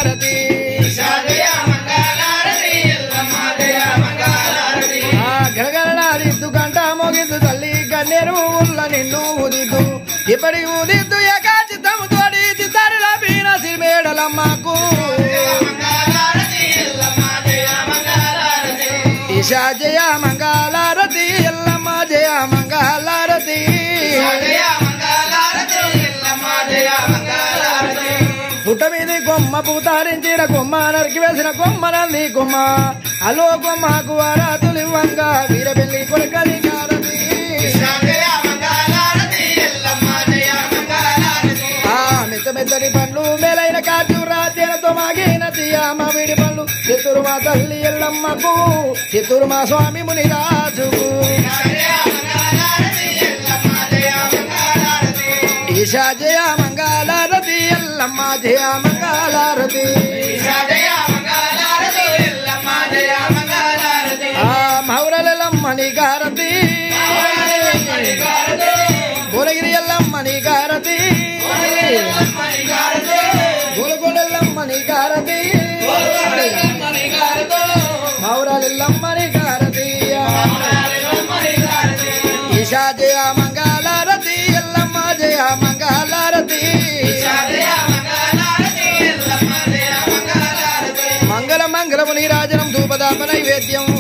మంగళారతి ఆ గరగరడాదిద్దు గంట మోగిద్దు తల్లి కన్నెరు ఉల్ల నిన్ను ఉదిద్దు ఇప్పటి ఉదిద్దు ఏకాచితము తోడి చిత్తారిల పీన సిరిమేడలమ్మకు ఈశా జయ మంగళారతి ఎల్లమ్మ జయ మంగళారతి పుట్ట మీది కొమ్మ పూతారించిన కొమ్మ నరికి వేసిన కొమ్మ నల్లి కొమ్మ అలో కొమ్మకు అరాతులివ్వంగా వీరబెల్లి కొలకలి కారతి ఆ మెత్త మెత్తని పండ్లు మేలైన కాచు రాజ్యాలతో మాగిన తీయమ్మ వీడి పండ్లు చిత్తూరు మా తల్లి ఎల్లమ్మకు చిత్తూరు మా స్వామి మునిరాజుకు ఈశా జయ మంగళారతి ఎల్లమ్మ జయ మంగళారతి ఆ మౌరలమ్మని గారతి భువనగిరి ఎల్లమ్మని గారతి గోలగొండెల్లమ్మని గారతి మౌరలెల్లమ్మని గారతి ఈశా జయ మంగళారతి ఎల్లమ్మ జయ మంగళారతి మంగళ మంగళము నీరాజనం ధూపదాప నైవేద్యం